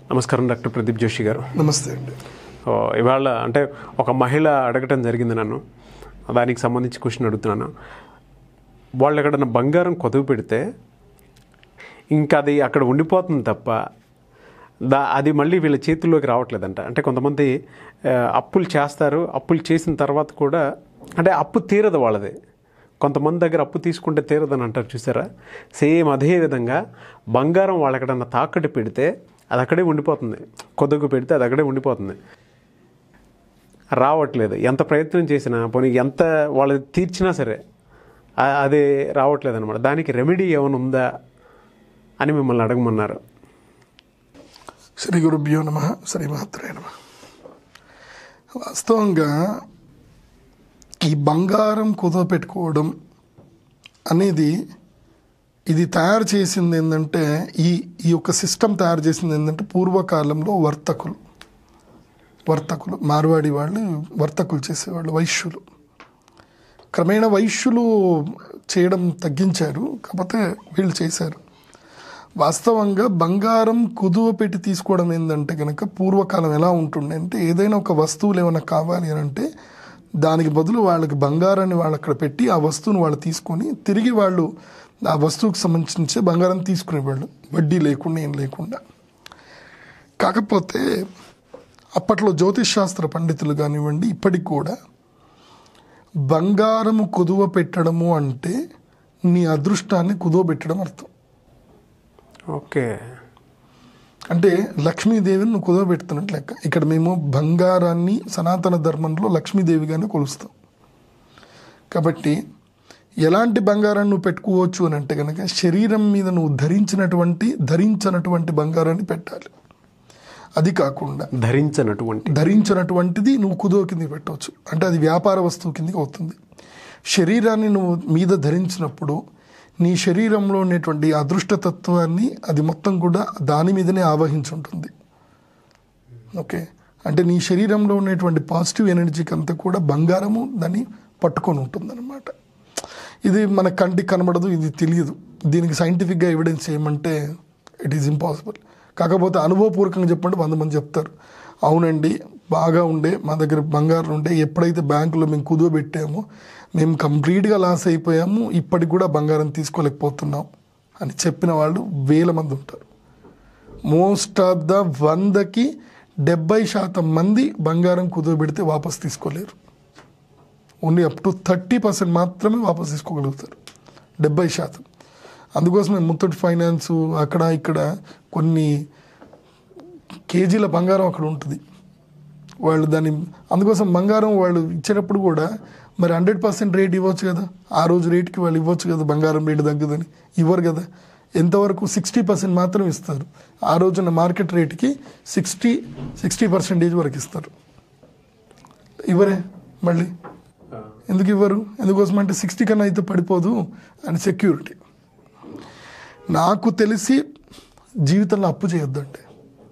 నమస్కారం డాక్టర్ ప్రదీప్ జోషి గారు నమస్తే అండి ఓ, ఇవాళ అంటే ఒక మహిళ అడగటం జరిగింది నన్ను దానికి సంబంధించి క్వశ్చన్ అడుగుతున్నాను వాళ్ళు ఎక్కడన్నా బంగారం కొదువు పెడితే ఇంకా అది అక్కడ ఉండిపోతుంది తప్ప దా అది మళ్ళీ వీళ్ళ చేతుల్లోకి రావట్లేదంట అంటే కొంతమంది ఆ, అప్పులు చేస్తారు అప్పులు చేసిన తర్వాత కూడా అంటే అప్పు తీరదు వాళ్ళది కొంతమంది దగ్గర అప్పు తీసుకుంటే తీరదని అంటారు చూసారా సేమ్ అదే విధంగా బంగారం వాళ్ళు ఎక్కడన్నా తాకట్టు పెడితే అది అక్కడే ఉండిపోతుంది కొద్దుగు పెడితే అది అక్కడే ఉండిపోతుంది రావట్లేదు ఎంత ప్రయత్నం చేసినా పోనీ ఎంత వాళ్ళు తీర్చినా సరే ఆ- అది రావట్లేదు అనమాట దానికి రెమెడీ ఏమైనా ఉందా అని మిమ్మల్ని అడగమన్నారు శ్రీ గురుభ్యో నమ శ్రీ మాత్రే నమ వాస్తవంగా ఈ బంగారం కుదవ పెట్టుకోవడం అనేది ఇది తయారు చేసింది ఏంటంటే ఈ ఈ యొక్క సిస్టమ్ తయారు చేసింది ఏంటంటే పూర్వకాలంలో వర్తకులు వర్తకులు మార్వాడి వాళ్ళు వర్తకులు చేసేవాళ్ళు వైశ్యులు క్రమేణా వైశ్యులు చేయడం తగ్గించారు కాకపోతే వీళ్ళు చేశారు వాస్తవంగా బంగారం కుదువ పెట్టి తీసుకోవడం ఏంటంటే కనుక పూర్వకాలం ఎలా ఉంటుండే అంటే ఏదైనా ఒక వస్తువులు ఏమైనా కావాలి అని అంటే దానికి బదులు వాళ్ళకి బంగారాన్ని వాళ్ళు అక్కడ పెట్టి ఆ వస్తువుని వాళ్ళు తీసుకొని తిరిగి వాళ్ళు ఆ వస్తువుకు సంబంధించి బంగారం తీసుకునేవాళ్ళు వడ్డీ లేకుండా ఏం లేకుండా కాకపోతే అప్పట్లో జ్యోతిష్ శాస్త్ర పండితులు కానివ్వండి ఇప్పటికి కూడా బంగారము కుదువ పెట్టడము అంటే నీ అదృష్టాన్ని కుదువ పెట్టడం అర్థం ఓకే అంటే లక్ష్మీదేవిని నువ్వు కుదవ పెడుతున్నట్టు లెక్క ఇక్కడ మేము బంగారాన్ని సనాతన ధర్మంలో లక్ష్మీదేవిగానే కొలుస్తాం కాబట్టి ఎలాంటి బంగారాన్ని నువ్వు పెట్టుకోవచ్చు అని అంటే కనుక శరీరం మీద నువ్వు ధరించినటువంటి ధరించినటువంటి బంగారాన్ని పెట్టాలి అది కాకుండా ధరించనటువంటి ధరించినటువంటిది నువ్వు కుదువ కింద పెట్టవచ్చు అంటే అది వ్యాపార వస్తువు కిందకి అవుతుంది శరీరాన్ని నువ్వు మీద ధరించినప్పుడు నీ శరీరంలో ఉండేటువంటి అదృష్టతత్వాన్ని అది మొత్తం కూడా దాని మీదనే ఆవహించి ఉంటుంది ఓకే అంటే నీ శరీరంలో ఉండేటువంటి పాజిటివ్ ఎనర్జీకి అంతా కూడా బంగారము దాన్ని పట్టుకొని ఉంటుందన్నమాట ఇది మన కంటికి కనబడదు ఇది తెలియదు దీనికి సైంటిఫిక్గా ఎవిడెన్స్ చేయమంటే ఇట్ ఈజ్ ఇంపాసిబుల్ కాకపోతే అనుభవపూర్వకంగా చెప్పండి వంద మంది చెప్తారు అవునండి బాగా ఉండే మా దగ్గర బంగారం ఉండే ఎప్పుడైతే బ్యాంకులో మేము కుదువ పెట్టామో మేము కంప్లీట్గా లాస్ అయిపోయాము ఇప్పటికి కూడా బంగారం తీసుకోలేకపోతున్నాం అని చెప్పిన వాళ్ళు వేల మంది ఉంటారు మోస్ట్ ఆఫ్ ద వందకి డెబ్బై శాతం మంది బంగారం కుదువ పెడితే వాపస్ తీసుకోలేరు only up to thirty percent మాత్రమే వాపస్ తీసుకోగలుగుతారు డెబ్బై శాతం అందుకోసమే ముత్తూట్ ఫైనాన్స్ అక్కడ ఇక్కడ కొన్ని కేజీల బంగారం అక్కడ ఉంటుంది వాళ్ళు దాన్ని అందుకోసం బంగారం వాళ్ళు ఇచ్చేటప్పుడు కూడా మరి హండ్రెడ్ పర్సెంట్ రేట్ ఇవ్వచ్చు కదా ఆ రోజు రేట్కి వాళ్ళు ఇవ్వచ్చు కదా బంగారం రేటు తగ్గదని ఇవ్వరు కదా ఎంతవరకు సిక్స్టీ పర్సెంట్ మాత్రం ఇస్తారు ఆ రోజున మార్కెట్ రేట్కి సిక్స్టీ సిక్స్టీ పర్సెంటేజ్ వరకు ఇస్తారు ఇవ్వరే మళ్ళీ ఎందుకు ఇవ్వరు ఎందుకోసం అంటే సిక్స్టీ కన్నా అయితే పడిపోదు అని సెక్యూరిటీ నాకు తెలిసి జీవితంలో అప్పు చేయొద్దండి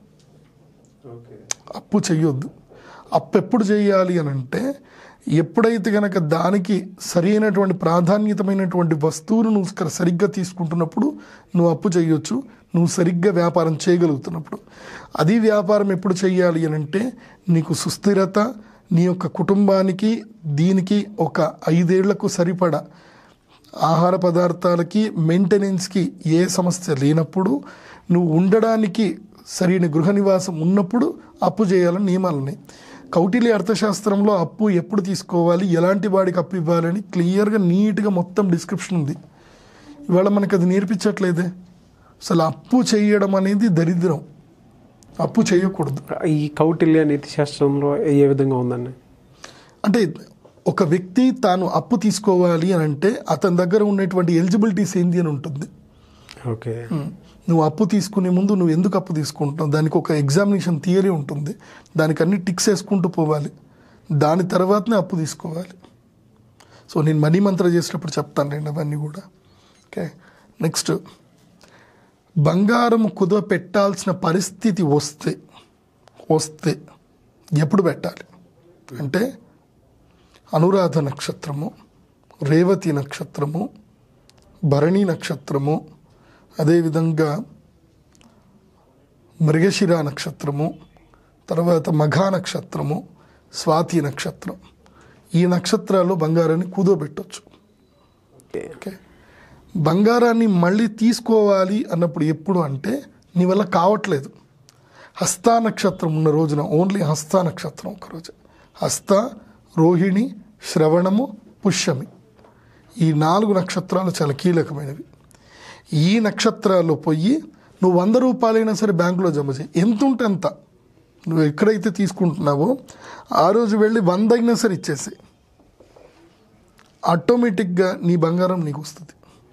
అప్పు చెయ్యొద్దు అప్పు ఎప్పుడు చేయాలి అని అంటే ఎప్పుడైతే కనుక దానికి సరైనటువంటి ప్రాధాన్యతమైనటువంటి వస్తువును నువ్వు స- సరిగ్గా తీసుకుంటున్నప్పుడు నువ్వు అప్పు చేయొచ్చు నువ్వు సరిగ్గా వ్యాపారం చేయగలుగుతున్నప్పుడు అది వ్యాపారం ఎప్పుడు చేయాలి అని అంటే నీకు సుస్థిరత నీ యొక్క కుటుంబానికి దీనికి ఒక ఐదేళ్లకు సరిపడా ఆహార పదార్థాలకి మెయింటెనెన్స్కి ఏ సమస్య లేనప్పుడు నువ్వు ఉండడానికి సరైన గృహ నివాసం ఉన్నప్పుడు అప్పు చేయాలని నియమాలు ఉన్నాయి కౌటిల్య అర్థశాస్త్రంలో అప్పు ఎప్పుడు తీసుకోవాలి ఎలాంటి వాడికి అప్పు ఇవ్వాలని క్లియర్గా నీట్గా మొత్తం డిస్క్రిప్షన్ ఉంది ఇవాళ మనకు అది నేర్పించట్లేదే అసలు అప్పు చేయడం అనేది దరిద్రం అప్పు చేయకూడదు ఈ కౌటిల్య నీతి శాస్త్రంలో ఏ విధంగా ఉందండి అంటే ఒక వ్యక్తి తాను అప్పు తీసుకోవాలి అని అంటే అతని దగ్గర ఉన్నటువంటి ఎలిజిబిలిటీస్ ఏంది అని ఉంటుంది ఓకే నువ్వు అప్పు తీసుకునే ముందు నువ్వు ఎందుకు అప్పు తీసుకుంటున్నావు దానికి ఒక ఎగ్జామినేషన్ థియరీ ఉంటుంది దానికి అన్ని టిక్స్ వేసుకుంటూ పోవాలి దాని తర్వాతనే అప్పు తీసుకోవాలి సో నేను మనీ మంత్ర చేసేటప్పుడు చెప్తాను రెండు అవన్నీ కూడా ఓకే నెక్స్ట్ బంగారం కుదువ పెట్టాల్సిన పరిస్థితి వస్తే వస్తే ఎప్పుడు పెట్టాలి అంటే అనురాధ నక్షత్రము రేవతి నక్షత్రము భరణి నక్షత్రము అదేవిధంగా మృగశిర నక్షత్రము తర్వాత మఘా నక్షత్రము స్వాతి నక్షత్రం ఈ నక్షత్రాల్లో బంగారాన్ని కుదోబెట్టవచ్చు ఓకే బంగారాన్ని మళ్ళీ తీసుకోవాలి అన్నప్పుడు ఎప్పుడు అంటే నీ వల్ల కావట్లేదు హస్త నక్షత్రం ఉన్న రోజున ఓన్లీ హస్త నక్షత్రం ఒకరోజు హస్త రోహిణి శ్రవణము పుష్యమి ఈ నాలుగు నక్షత్రాలు చాలా కీలకమైనవి ఈ నక్షత్రాల్లో పోయి నువ్వు వంద రూపాయలైనా సరే బ్యాంకులో జమ చేయి ఎంత ఉంటే అంత నువ్వు ఎక్కడైతే తీసుకుంటున్నావో ఆ రోజు వెళ్ళి వంద అయినా సరే ఇచ్చేసేయి ఆటోమేటిక్గా నీ బంగారం నీకు వస్తుంది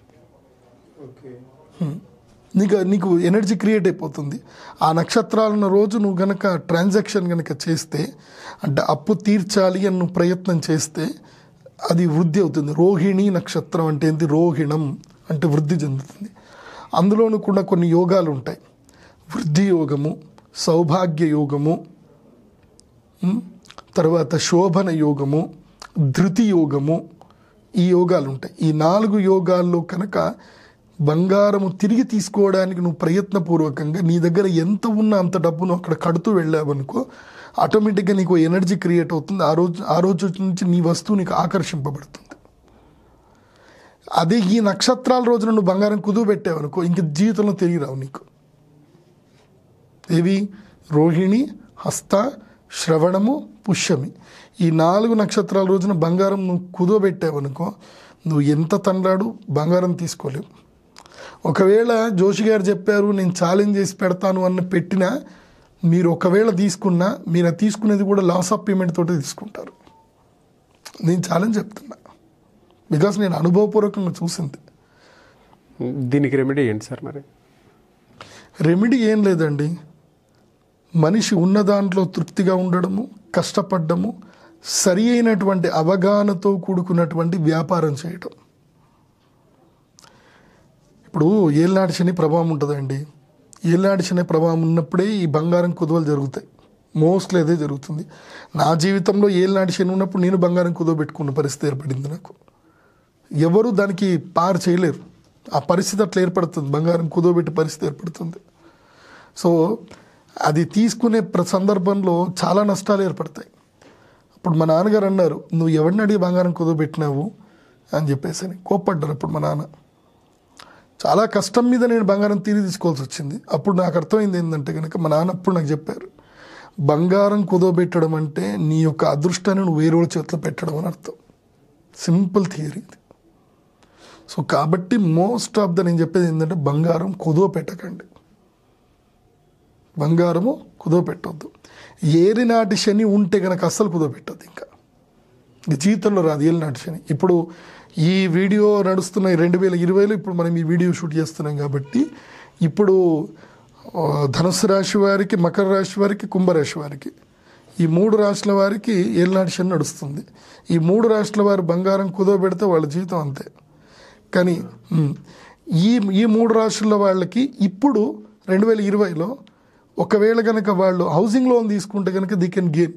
నీకు నీకు ఎనర్జీ క్రియేట్ అయిపోతుంది ఆ నక్షత్రాలున్న రోజు నువ్వు గనక ట్రాన్సాక్షన్ కనుక చేస్తే అంటే అప్పు తీర్చాలి అని నువ్వు ప్రయత్నం చేస్తే అది వృద్ధి అవుతుంది రోహిణి నక్షత్రం అంటే ఏంటి రోహిణం అంటే వృద్ధి చెందుతుంది అందులోనూ కూడా కొన్ని యోగాలు ఉంటాయి వృద్ధి యోగము సౌభాగ్య యోగము ఉమ్, తర్వాత శోభన యోగము ధృతి యోగము ఈ యోగాలు ఉంటాయి ఈ నాలుగు యోగాల్లో కనుక బంగారము తిరిగి తీసుకోవడానికి నువ్వు ప్రయత్నపూర్వకంగా నీ దగ్గర ఎంత ఉన్నా అంత డబ్బును అక్కడ కడుతూ వెళ్ళావనుకో ఆటోమేటిక్గా నీకు ఎనర్జీ క్రియేట్ అవుతుంది ఆ రోజు ఆ రోజు నుంచి నీ వస్తువు నీకు ఆకర్షింపబడుతుంది అదే ఈ నక్షత్రాల రోజున నువ్వు బంగారం కుదువు పెట్టావనుకో ఇంక జీవితంలో తిరిగి రావు నీకు ఇవి రోహిణి హస్త శ్రవణము పుష్యమి ఈ నాలుగు నక్షత్రాల రోజున బంగారం నువ్వు కుదోబెట్టావనుకో నువ్వు ఎంత తండ్రాడు బంగారం తీసుకోలేవు ఒకవేళ జోషి గారు చెప్పారు నేను ఛాలెంజ్ చేసి పెడతాను అన్న పెట్టినా మీరు ఒకవేళ తీసుకున్నా మీరు అది తీసుకునేది కూడా లాస్ ఆఫ్ పేమెంట్ తోటి తీసుకుంటారు నేను ఛాలెంజ్ చెప్తున్నా బికాస్ నేను అనుభవపూర్వకంగా చూసింది దీనికి రెమెడీ ఏంటి సార్ మరి రెమెడీ ఏం లేదండి మనిషి ఉన్న దాంట్లో తృప్తిగా ఉండడము కష్టపడ్డము సరి అయినటువంటి అవగాహనతో కూడుకున్నటువంటి వ్యాపారం చేయటం ఇప్పుడు ఏళ్ళనాటి శని ప్రభావం ఉంటుందండి ఏళ్ళనాటి శని ప్రభావం ఉన్నప్పుడే ఈ బంగారం కుదువలు జరుగుతాయి మోస్ట్లీ అదే జరుగుతుంది నా జీవితంలో ఏళ్ళనాటి శని ఉన్నప్పుడు నేను బంగారం కుదువ పెట్టుకున్న పరిస్థితి ఏర్పడింది నాకు ఎవరు దానికి పార్ చేయలేరు ఆ పరిస్థితి అట్లా ఏర్పడుతుంది బంగారం కుదోబెట్టే పరిస్థితి ఏర్పడుతుంది సో అది తీసుకునే ప్ర- సందర్భంలో చాలా నష్టాలు ఏర్పడతాయి అప్పుడు మా నాన్నగారు అన్నారు నువ్వు ఎవరిని అడిగి బంగారం కుదోబెట్టినావు అని చెప్పేసి అని కోప్పడ్డారు అప్పుడు మా నాన్న చాలా కష్టం మీద నేను బంగారం తిరిగి తీసుకోవాల్సి వచ్చింది అప్పుడు నాకు అర్థమైంది ఏంటంటే కనుక మా నాన్న అప్పుడు నాకు చెప్పారు బంగారం కుదోబెట్టడం అంటే నీ యొక్క అదృష్టాన్ని నువ్వు వేరే వాళ్ళ చేతిలో పెట్టడం అని అర్థం సింపుల్ థియరీ ఇది సో కాబట్టి మోస్ట్ ఆఫ్ ద నేను చెప్పేది ఏంటంటే బంగారం కుదువ పెట్టకండి బంగారము కుదువ పెట్టొద్దు ఏరినాటి శని ఉంటే కనుక అస్సలు కుదువ పెట్టద్దు ఇంకా ఈ జీవితంలో రాదు ఏలినాటి శని ఇప్పుడు ఈ వీడియో నడుస్తున్న రెండు వేల ఇరవైలో ఇప్పుడు మనం ఈ వీడియో షూట్ చేస్తున్నాం కాబట్టి ఇప్పుడు ఆ, ధనుసు రాశి వారికి మకర రాశి వారికి కుంభరాశి వారికి ఈ మూడు రాశుల వారికి ఏలినాటి శని నడుస్తుంది ఈ మూడు రాశుల వారు బంగారం కుదవ పెడితే వాళ్ళ జీవితం అంతే కానీ ఉమ్, ఈ ఈ మూడు రాష్ట్రాల వాళ్ళకి ఇప్పుడు రెండు వేల ఇరవైలో ఒకవేళ కనుక వాళ్ళు హౌసింగ్ లోన్ తీసుకుంటే కనుక the can gain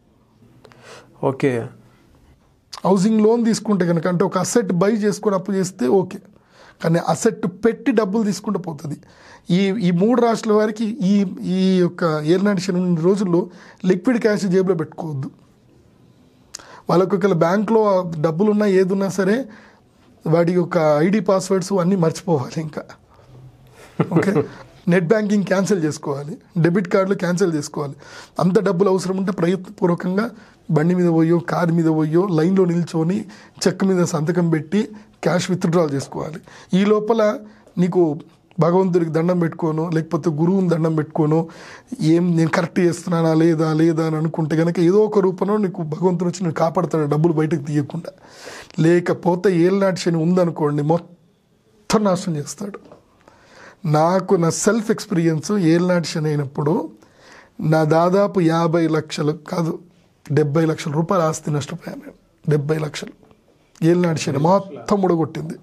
okay housing loan తీసుకుంటే కనుక అంటే ఒక అసెట్ బై చేసుకొని అప్పు చేస్తే ఓకే కానీ అసెట్ పెట్టి డబ్బులు తీసుకుంటే పోతుంది ఈ ఈ మూడు రాష్ట్రాల వారికి ఈ ఈ యొక్క ఏర్నాటి శని ఉన్న రోజుల్లో లిక్విడ్ క్యాష్ జేబులో పెట్టుకోవద్దు వాళ్ళకి ఒకవేళ బ్యాంక్లో డబ్బులు ఉన్నా ఏది ఉన్నా సరే వాడి యొక్క ఐడి పాస్వర్డ్స్ అన్నీ మర్చిపోవాలి ఇంకా ఓకే నెట్ బ్యాంకింగ్ క్యాన్సిల్ చేసుకోవాలి డెబిట్ కార్డులు క్యాన్సిల్ చేసుకోవాలి అంత డబ్బులు అవసరం ఉంటే ప్రయత్నపూర్వకంగా బండి మీద పోయో కారు మీద పోయో లైన్లో నిల్చొని చెక్ మీద సంతకం పెట్టి క్యాష్ విత్డ్రాల్ చేసుకోవాలి ఈ లోపల నీకు భగవంతుడికి దండం పెట్టుకోను లేకపోతే గురువుని దండం పెట్టుకోను ఏం నేను కరెక్ట్ చేస్తున్నానా లేదా లేదా అని అనుకుంటే కనుక ఏదో ఒక రూపంలో నీకు భగవంతుడు వచ్చి నేను కాపాడుతాడు డబ్బులు బయటకు తీయకుండా లేకపోతే ఏళ్ళనాటి శని ఉందనుకోండి మొత్తం నాశనం చేస్తాడు నాకు నా సెల్ఫ్ ఎక్స్పీరియన్స్ ఏళ్ళనాటి శని అయినప్పుడు నా దాదాపు యాభై లక్షలు కాదు డెబ్బై లక్షల రూపాయలు ఆస్తి నష్టపోయాను నేను డెబ్బై లక్షలు ఏళ్ళనాటి శని మొత్తం ఉడగొట్టింది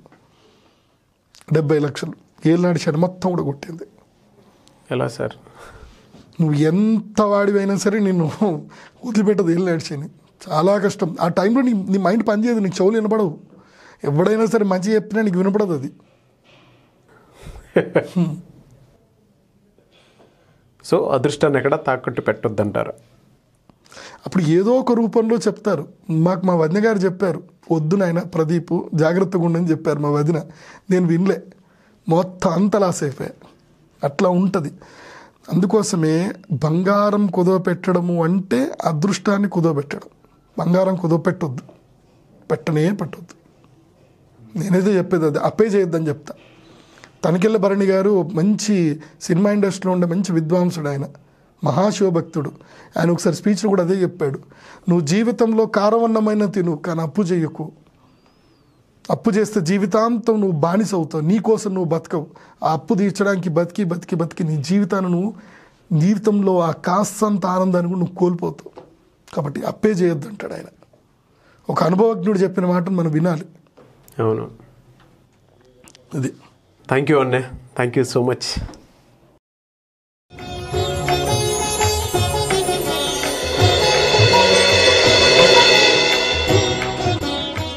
డెబ్బై లక్షలు ఏళ్ళనాటి శని మొత్తం ఉడగొట్టింది ఎలా సార్ నువ్వు ఎంత వాడివైనా సరే నిన్ను వదిలిపెట్టదు ఏళ్ళనాటి శని చాలా కష్టం ఆ టైంలో నీ నీ మైండ్ పనిచేయదు నీకు చెవులు వినపడవు ఎవడైనా సరే మంచి చెప్పినా నీకు వినపడదు అది సో అదృష్టాన్ని ఎక్కడ తాకట్టు పెట్టొద్దంటారు అప్పుడు ఏదో ఒక రూపంలో చెప్తారు మాకు మా వదిన గారు చెప్పారు వద్దు నాయన ప్రదీప్ జాగ్రత్తగా ఉండని చెప్పారు మా వదిన నేను వినలే మొత్తం అంత లాస్ అయిపోయా అట్లా ఉంటుంది అందుకోసమే బంగారం కుదవ పెట్టడము అంటే అదృష్టాన్ని కుదవ పెట్టడం బంగారం కుదవ పెట్టొద్దు పెట్టనే పెట్టొద్దు నేనైతే చెప్పేది అది అప్పే చేయొద్దని చెప్తా తనికెళ్ళ భరణి గారు మంచి సినిమా ఇండస్ట్రీలో ఉండే మంచి విద్వాంసుడు ఆయన మహాశివభక్తుడు ఆయన ఒకసారి స్పీచ్లో కూడా అదే చెప్పాడు నువ్వు జీవితంలో కారవన్నమైన తిను కానీ అప్పు చేయకు అప్పు చేస్తే జీవితాంతం నువ్వు బానిస అవుతావు నీ కోసం నువ్వు బతకవు ఆ అప్పు తీర్చడానికి బతికి బతికి బతికి నీ జీవితాన్ని నువ్వు జీవితంలో ఆ కాస్తంత ఆనందాన్ని కూడా నువ్వు కోల్పోతావు కాబట్టి అప్పే చేయొద్దు అంటాడు ఆయన ఒక అనుభవజ్ఞుడు చెప్పిన మాటను మనం వినాలి అవును ఇది థ్యాంక్ యూ అన్నే థ్యాంక్ యూ సో మచ్